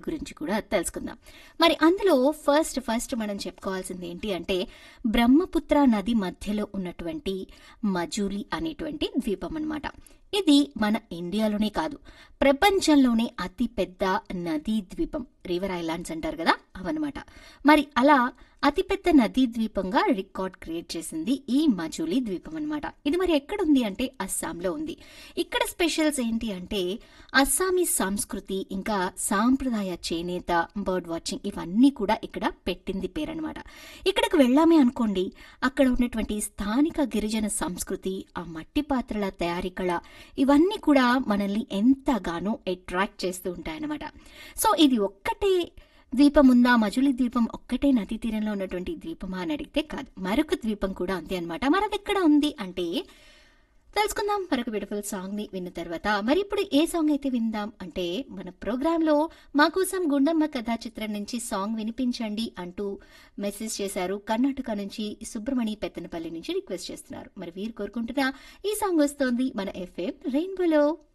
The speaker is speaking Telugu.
గురించి కూడా తెలుసుకుందాం మరి అందులో ఫస్ట్ ఫస్ట్ మనం చెప్పుకోవాల్సింది ఏంటి అంటే బ్రహ్మపుత్ర నది మధ్యలో ఉన్నటువంటి మజూలి అనేటువంటి ద్వీపం అన్నమాట ఇది మన ఇండియాలోనే కాదు ప్రపంచంలోనే అతి పెద్ద నదీ ద్వీపం రివర్ ఐలాండ్స్ అంటారు కదా అవన్నమాట మరి అలా అతిపెద్ద నదీ ద్వీపంగా రికార్డ్ క్రియేట్ చేసింది ఈ మజూలి ద్వీపం అన్నమాట ఇది మరి ఎక్కడుంది అంటే అస్సాంలో ఉంది ఇక్కడ స్పెషల్స్ ఏంటి అంటే అస్సామీ సంస్కృతి ఇంకా సాంప్రదాయ చేనేత బర్డ్ వాచింగ్ ఇవన్నీ కూడా ఇక్కడ పెట్టింది పేరనమాట ఇక్కడికి వెళ్ళామే అనుకోండి అక్కడ ఉన్నటువంటి స్థానిక గిరిజన సంస్కృతి ఆ మట్టి పాత్రల తయారీ కళ ఇవన్నీ కూడా మనల్ని ఎంతగానో అట్రాక్ట్ చేస్తూ ఉంటాయన్నమాట సో ఇది ఒక్కటే ద్వీపం ఉందా మజులి ద్వీపం ఒక్కటే నదీ తీరంలో ఉన్నటువంటి ద్వీపమా అని అడిగితే కాదు మరొక ద్వీపం కూడా ఉంది అనమాట మరొక ఎక్కడ ఉంది అంటే తెలుసుకుందాం మరొక బ్యూటిఫుల్ సాంగ్ ని విన్న తర్వాత మరి ఇప్పుడు ఏ సాంగ్ అయితే విందాం అంటే మన ప్రోగ్రామ్ లో మా కోసం గుండమ్మ కథా చిత్రం నుంచి సాంగ్ వినిపించండి అంటూ మెసేజ్ చేశారు కర్ణాటక నుంచి సుబ్రమణి పెత్తనపల్లి నుంచి రిక్వెస్ట్ చేస్తున్నారు మరి వీరు కోరుకుంటున్న ఈ సాంగ్ వస్తోంది మన ఎఫ్ఎం రెయిన్బోలో